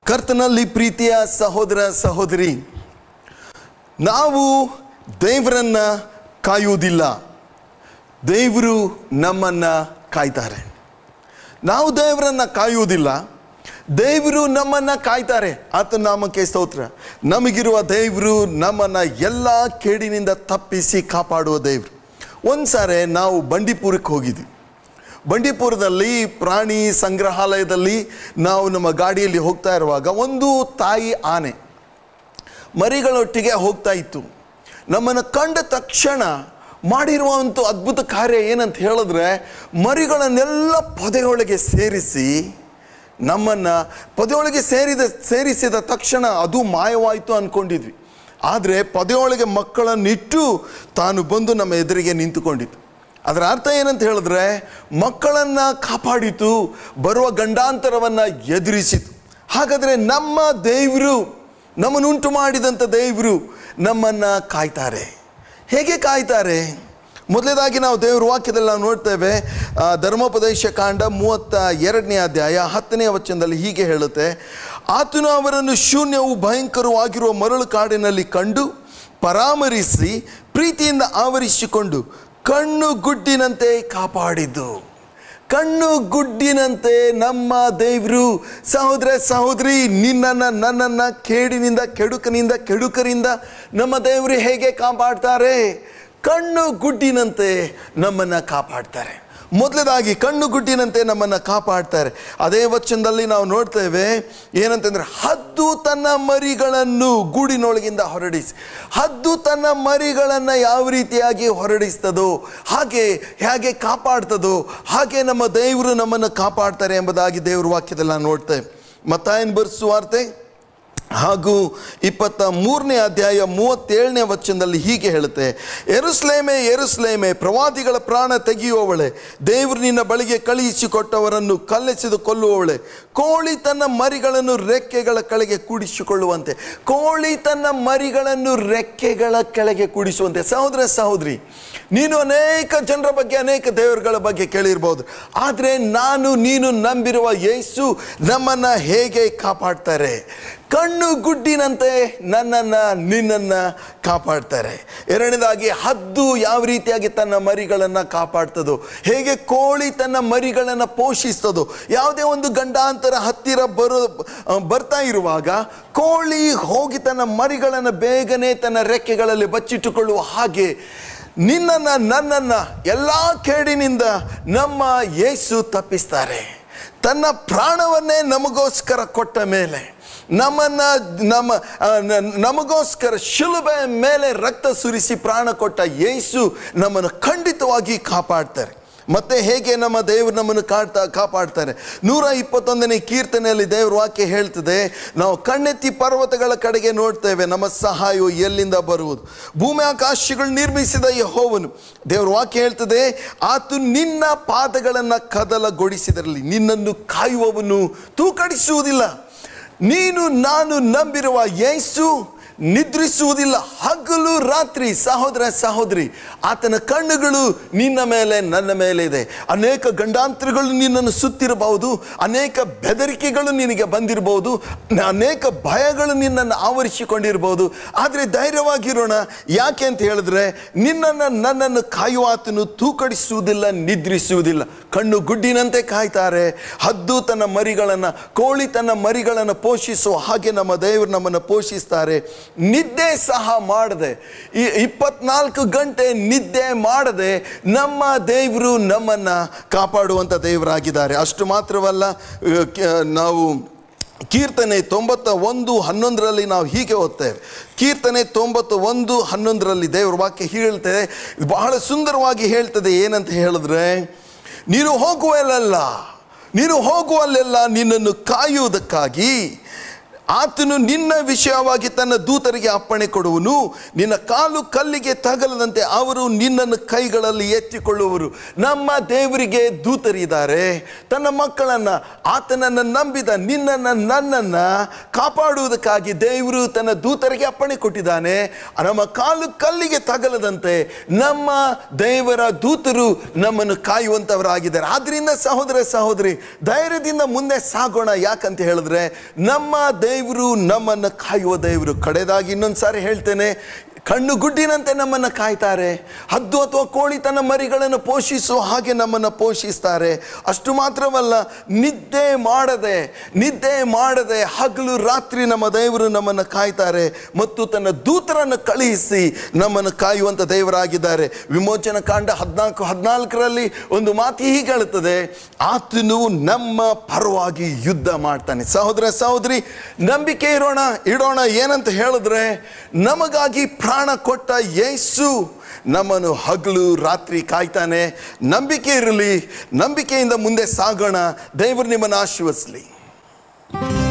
ಕರ್ತನಲ್ಲಿ ಪ್ರೀತಿಯ ಸಹೋದರ ಸಹೋದರಿ ನಾವು ದೇವರನ್ನ ಕಾಯುವುದಿಲ್ಲ ದೇವರು ನಮ್ಮನ್ನು ಕಾಯ್ತಾರೆ ನಾವು ದೇವರನ್ನ ಕಾಯುವುದಿಲ್ಲ ದೇವರು ನಮ್ಮನ್ನು ಕಾಯ್ತಾರೆ ಆತ ನಾಮಕ್ಕೆ ಸ್ತೋತ್ರ ನಮಗಿರುವ ದೇವರು ನಮ್ಮನ್ನು ಎಲ್ಲ ಕೇಡಿನಿಂದ ತಪ್ಪಿಸಿ ಕಾಪಾಡುವ ದೇವರು ಒಂದು ಸಾರಿ ನಾವು ಬಂಡೀಪುರಕ್ಕೆ ಹೋಗಿದ್ವಿ ಬಂಡೀಪುರದಲ್ಲಿ ಪ್ರಾಣಿ ಸಂಗ್ರಹಾಲಯದಲ್ಲಿ ನಾವು ನಮ್ಮ ಗಾಡಿಯಲ್ಲಿ ಹೋಗ್ತಾ ಇರುವಾಗ ಒಂದು ತಾಯಿ ಆನೆ ಮರಿಗಳೊಟ್ಟಿಗೆ ಹೋಗ್ತಾ ಇತ್ತು ನಮ್ಮನ್ನು ಕಂಡ ತಕ್ಷಣ ಮಾಡಿರುವಂಥ ಅದ್ಭುತ ಕಾರ್ಯ ಏನಂತ ಹೇಳಿದ್ರೆ ಮರಿಗಳನ್ನೆಲ್ಲ ಪೊದೆಯೊಳಗೆ ಸೇರಿಸಿ ನಮ್ಮನ್ನು ಪೊದೆಯೊಳಗೆ ಸೇರಿದ ಸೇರಿಸಿದ ತಕ್ಷಣ ಅದು ಮಾಯವಾಯಿತು ಅಂದ್ಕೊಂಡಿದ್ವಿ ಆದರೆ ಪೊದೆಯೊಳಗೆ ಮಕ್ಕಳನ್ನಿಟ್ಟು ತಾನು ಬಂದು ನಮ್ಮ ಎದುರಿಗೆ ನಿಂತುಕೊಂಡಿತ್ತು ಅದರ ಅರ್ಥ ಏನಂತ ಹೇಳಿದ್ರೆ ಮಕ್ಕಳನ್ನು ಕಾಪಾಡಿತು ಬರುವ ಗಂಡಾಂತರವನ್ನು ಎದುರಿಸಿತು ಹಾಗಾದರೆ ನಮ್ಮ ದೇವರು ನಮ್ಮನ್ನುಂಟು ಮಾಡಿದಂಥ ದೇವರು ನಮ್ಮನ್ನು ಕಾಯ್ತಾರೆ ಹೇಗೆ ಕಾಯ್ತಾರೆ ಮೊದಲೇದಾಗಿ ನಾವು ದೇವರ ವಾಕ್ಯದಲ್ಲಿ ನಾವು ನೋಡ್ತೇವೆ ಆ, ಧರ್ಮೋಪದೇಶ ಕಾಂಡ ಮೂವತ್ತ ಎರಡನೇ ಅಧ್ಯಾಯ ಹತ್ತನೇ ವಚನದಲ್ಲಿ ಹೀಗೆ ಹೇಳುತ್ತೆ ಆತನು ಅವರನ್ನು ಶೂನ್ಯವು ಭಯಂಕರವಾಗಿರುವ ಮರಳು ಕಾಡಿನಲ್ಲಿ ಕಂಡು ಪರಾಮರಿಸಿ ಪ್ರೀತಿಯಿಂದ ಆವರಿಸಿಕೊಂಡು ಕಣ್ಣು ಗುಡ್ಡಿನಂತೆ ಕಾಪಾಡಿದ್ದು ಕಣ್ಣು ಗುಡ್ಡಿನಂತೆ ನಮ್ಮ ದೇವರು ಸಹೋದರ ಸಹೋದರಿ ನಿನ್ನನ್ನು ನನ್ನನ್ನು ಕೇಡಿನಿಂದ ಕೆಡುಕನಿಂದ ಕೆಡುಕರಿಂದ ನಮ್ಮ ದೇವರು ಹೇಗೆ ಕಾಪಾಡ್ತಾರೆ ಕಣ್ಣು ಗುಡ್ಡಿನಂತೆ ನಮ್ಮನ್ನು ಕಾಪಾಡ್ತಾರೆ ಮೊದಲದಾಗಿ ಕಣ್ಣು ಗುಡ್ಡಿನಂತೆ ನಮ್ಮನ್ನು ಕಾಪಾಡ್ತಾರೆ ಅದೇ ವಚನದಲ್ಲಿ ನಾವು ನೋಡ್ತೇವೆ ಏನಂತಂದ್ರೆ ಹದ್ದು ತನ್ನ ಮರಿಗಳನ್ನು ಗೂಡಿನೊಳಗಿಂದ ಹೊರಡಿಸಿ ಹದ್ದು ತನ್ನ ಮರಿಗಳನ್ನು ಯಾವ ರೀತಿಯಾಗಿ ಹೊರಡಿಸ್ತದೋ ಹಾಗೆ ಹೇಗೆ ಕಾಪಾಡ್ತದೋ ಹಾಗೆ ನಮ್ಮ ದೇವರು ನಮ್ಮನ್ನು ಕಾಪಾಡ್ತಾರೆ ಎಂಬುದಾಗಿ ದೇವ್ರ ವಾಕ್ಯದಲ್ಲಿ ನಾವು ನೋಡ್ತೇವೆ ಮತ್ತಾಯನ್ ಬರ್ಸುವಾರ್ತೆ ಹಾಗೂ ಇಪ್ಪತ್ತ ಮೂರನೇ ಅಧ್ಯಾಯ ಮೂವತ್ತೇಳನೇ ವಚನದಲ್ಲಿ ಹೀಗೆ ಹೇಳುತ್ತೆ ಎರುಸ್ಲೇಮೆ ಎರುಸ್ಲೇಮೆ ಪ್ರವಾದಿಗಳ ಪ್ರಾಣ ತೆಗೆಯುವವಳೆ ದೇವರು ನಿನ್ನ ಬಳಿಗೆ ಕಳುಹಿಸಿಕೊಟ್ಟವರನ್ನು ಕಲ್ಲೆಸೆದು ಕೊಲ್ಲುವವಳೆ ಕೋಳಿ ತನ್ನ ಮರಿಗಳನ್ನು ರೆಕ್ಕೆಗಳ ಕೆಳಗೆ ಕೂಡಿಸಿಕೊಳ್ಳುವಂತೆ ಕೋಳಿ ತನ್ನ ಮರಿಗಳನ್ನು ರೆಕ್ಕೆಗಳ ಕೆಳಗೆ ಕೂಡಿಸುವಂತೆ ಸಹೋದರ ಸಹೋದರಿ ನೀನು ಅನೇಕ ಜನರ ಬಗ್ಗೆ ಅನೇಕ ದೇವರುಗಳ ಬಗ್ಗೆ ಕೇಳಿರ್ಬೋದು ಆದರೆ ನಾನು ನೀನು ನಂಬಿರುವ ಯೇಸು ನಮ್ಮನ್ನು ಹೇಗೆ ಕಾಪಾಡ್ತಾರೆ ಕಣ್ಣು ಗುಡ್ಡಿನಂತೆ ನನ್ನನ್ನು ನಿನ್ನನ್ನು ಕಾಪಾಡ್ತಾರೆ ಎರಡನೇದಾಗಿ ಹದ್ದು ಯಾವ ರೀತಿಯಾಗಿ ತನ್ನ ಮರಿಗಳನ್ನು ಕಾಪಾಡ್ತದೋ ಹೇಗೆ ಕೋಳಿ ತನ್ನ ಮರಿಗಳನ್ನು ಪೋಷಿಸ್ತದೋ ಯಾವುದೇ ಒಂದು ಗಂಡಾಂತರ ಹತ್ತಿರ ಬರೋ ಬರ್ತಾ ಇರುವಾಗ ಕೋಳಿ ಹೋಗಿ ತನ್ನ ಮರಿಗಳನ್ನು ಬೇಗನೆ ತನ್ನ ರೆಕ್ಕೆಗಳಲ್ಲಿ ಬಚ್ಚಿಟ್ಟುಕೊಳ್ಳುವ ಹಾಗೆ ನಿನ್ನನ್ನು ನನ್ನನ್ನು ಎಲ್ಲ ಕೇಡಿನಿಂದ ನಮ್ಮ ಯೇಸು ತಪ್ಪಿಸ್ತಾರೆ ತನ್ನ ಪ್ರಾಣವನ್ನೇ ನಮಗೋಸ್ಕರ ಕೊಟ್ಟ ಮೇಲೆ ನಮ್ಮನ್ನು ನಮ್ಮ ಆ, ನ- ನಮಗೋಸ್ಕರ ಶಿಲುಬೆ ಮೇಲೆ ರಕ್ತ ಸುರಿಸಿ ಪ್ರಾಣ ಕೊಟ್ಟ ಯೇಸು ನಮ್ಮನ್ನು ಖಂಡಿತವಾಗಿ ಕಾಪಾಡ್ತಾರೆ ಮತ್ತೆ ಹೇಗೆ ನಮ್ಮ ದೇವರು ನಮ್ಮನ್ನು ಕಾಡ್ತಾ ಕಾಪಾಡ್ತಾರೆ ನೂರ ಇಪ್ಪತ್ತೊಂದನೇ ಕೀರ್ತನೆಯಲ್ಲಿ ದೇವ್ರ ವಾಕ್ಯ ಹೇಳ್ತದೆ ನಾವು ಕಣ್ಣೆತ್ತಿ ಪರ್ವತಗಳ ಕಡೆಗೆ ನೋಡ್ತೇವೆ ನಮ್ಮ ಸಹಾಯವು ಎಲ್ಲಿಂದ ಬರುವುದು ಭೂಮಿ ಆಕಾಶಗಳು ನಿರ್ಮಿಸಿದ ಯಹೋವನು ದೇವ್ರ ವಾಕ್ಯ ಹೇಳ್ತದೆ ಆತು ನಿನ್ನ ಪಾದಗಳನ್ನು ಕದಲಗೊಳಿಸಿದರಲ್ಲಿ ನಿನ್ನನ್ನು ಕಾಯುವವನು ತೂಕಡಿಸುವುದಿಲ್ಲ ನೀನು ನಾನು ನಂಬಿರುವ ಯೇಸು ನಿದ್ರಿಸುವುದಿಲ್ಲ ಹಗಲು ರಾತ್ರಿ ಸಹೋದರ ಸಹೋದರಿ ಆತನ ಕಣ್ಣುಗಳು ನಿನ್ನ ಮೇಲೆ ನನ್ನ ಮೇಲೆ ಇದೆ ಅನೇಕ ಗಂಡಾಂತರಗಳು ನಿನ್ನನ್ನು ಸುತ್ತಿರಬಹುದು ಅನೇಕ ಬೆದರಿಕೆಗಳು ನಿನಗೆ ಬಂದಿರಬಹುದು ಅನೇಕ ಭಯಗಳು ನಿನ್ನನ್ನು ಆವರಿಸಿಕೊಂಡಿರ್ಬೋದು ಆದರೆ ಧೈರ್ಯವಾಗಿರೋಣ ಯಾಕೆ ಅಂತ ಹೇಳಿದ್ರೆ ನಿನ್ನನ್ನು ನನ್ನನ್ನು ಕಾಯುವ ಆತನು ತೂಕಡಿಸುವುದಿಲ್ಲ ನಿದ್ರಿಸುವುದಿಲ್ಲ ಕಣ್ಣು ಗುಡ್ಡಿನಂತೆ ಕಾಯ್ತಾರೆ ಹದ್ದು ತನ್ನ ಮರಿಗಳನ್ನು ಕೋಳಿ ತನ್ನ ಮರಿಗಳನ್ನು ಪೋಷಿಸುವ ಹಾಗೆ ನಮ್ಮ ದೇವರು ನಮ್ಮನ್ನು ಪೋಷಿಸ್ತಾರೆ ನಿದ್ದೆ ಸಹ ಮಾಡದೆ ಈ ಇಪ್ಪತ್ನಾಲ್ಕು ಗಂಟೆ ನಿದ್ದೆ ಮಾಡದೆ ನಮ್ಮ ದೇವರು ನಮ್ಮನ್ನು ಕಾಪಾಡುವಂಥ ದೇವರಾಗಿದ್ದಾರೆ ಅಷ್ಟು ಮಾತ್ರವಲ್ಲ ಅಹ್, ಕ- ನಾವು ಕೀರ್ತನೆ ತೊಂಬತ್ತ ಒಂದು ಹನ್ನೊಂದರಲ್ಲಿ ನಾವು ಹೀಗೆ ಓದ್ತೇವೆ ಕೀರ್ತನೆ ತೊಂಬತ್ತು ಒಂದು ಹನ್ನೊಂದರಲ್ಲಿ ದೇವರ ವಾಕ್ಯ ಹೇಳ್ತದೆ ಬಹಳ ಸುಂದರವಾಗಿ ಹೇಳ್ತದೆ ಏನಂತ ಹೇಳಿದ್ರೆ ನೀನು ಹೋಗುವಲ್ಲೆಲ್ಲ ನೀನು ಹೋಗುವಲ್ಲೆಲ್ಲ ನಿನ್ನನ್ನು ಕಾಯುವುದಕ್ಕಾಗಿ ಆತನು ನಿನ್ನ ವಿಷಯವಾಗಿ ತನ್ನ ದೂತರಿಗೆ ಅಪ್ಪಣೆ ಕೊಡುವನು ನಿನ್ನ ಕಾಲು ಕಲ್ಲಿಗೆ ತಗಲದಂತೆ ಅವರು ನಿನ್ನನ್ನು ಕೈಗಳಲ್ಲಿ ಎತ್ತಿಕೊಳ್ಳುವರು ನಮ್ಮ ದೇವರಿಗೆ ದೂತರಿದ್ದಾರೆ ತನ್ನ ಮಕ್ಕಳನ್ನ ಆತನನ್ನು ನಂಬಿದ ನಿನ್ನನ್ನು ನನ್ನನ್ನು ಕಾಪಾಡುವುದಕ್ಕಾಗಿ ದೇವರು ತನ್ನ ದೂತರಿಗೆ ಅಪ್ಪಣೆ ಕೊಟ್ಟಿದ್ದಾನೆ ನಮ್ಮ ಕಾಲು ಕಲ್ಲಿಗೆ ತಗಲದಂತೆ ನಮ್ಮ ದೇವರ ದೂತರು ನಮ್ಮನ್ನು ಕಾಯುವಂಥವರಾಗಿದ್ದಾರೆ ಆದ್ರಿಂದ ಸಹೋದರ ಸಹೋದರಿ ಧೈರ್ಯದಿಂದ ಮುಂದೆ ಸಾಗೋಣ ಯಾಕಂತ ಹೇಳಿದ್ರೆ ನಮ್ಮ ದೇವರು ನಮ್ಮನ್ನು ಕಾಯುವ ದೇವರು ಕಡೆದಾಗಿ ಇನ್ನೊಂದು ಸಾರಿ ಹೇಳ್ತೇನೆ ಕಣ್ಣು ಗುಡ್ಡಿನಂತೆ ನಮ್ಮನ್ನು ಕಾಯ್ತಾರೆ ಹದ್ದು ಅಥವಾ ಕೋಳಿ ತನ್ನ ಮರಿಗಳನ್ನು ಪೋಷಿಸುವ ಹಾಗೆ ನಮ್ಮನ್ನು ಪೋಷಿಸ್ತಾರೆ ಅಷ್ಟು ಮಾತ್ರವಲ್ಲ ನಿದ್ದೆ ಮಾಡದೆ ನಿದ್ದೆ ಮಾಡದೆ ಹಗಲು ರಾತ್ರಿ ನಮ್ಮ ದೇವರು ನಮ್ಮನ್ನು ಕಾಯ್ತಾರೆ ಮತ್ತು ತನ್ನ ದೂತರನ್ನು ಕಳುಹಿಸಿ ನಮ್ಮನ್ನು ಕಾಯುವಂಥ ದೇವರಾಗಿದ್ದಾರೆ ವಿಮೋಚನ ಕಾಂಡ ಹದಿನಾಲ್ಕು ಹದಿನಾಲ್ಕರಲ್ಲಿ ಒಂದು ಮಾತು ಹೀಗೆ ಹೇಳುತ್ತದೆ ಆತನು ನಮ್ಮ ಪರವಾಗಿ ಯುದ್ಧ ಮಾಡ್ತಾನೆ ಸಹೋದರ ಸಹೋದರಿ ನಂಬಿಕೆ ಇರೋಣ ಇಡೋಣ ಏನಂತ ಹೇಳಿದ್ರೆ ನಮಗಾಗಿ ಪ್ರಾಣ ಕೊಟ್ಟ ಯೇಸು ನಮ್ಮನ್ನು ಹಗಲು ರಾತ್ರಿ ಕಾಯ್ತಾನೆ ನಂಬಿಕೆ ಇರಲಿ ನಂಬಿಕೆಯಿಂದ ಮುಂದೆ ಸಾಗೋಣ ದೇವರು ನಿಮ್ಮನ್ನು ಆಶೀರ್ವದಿಸಲಿ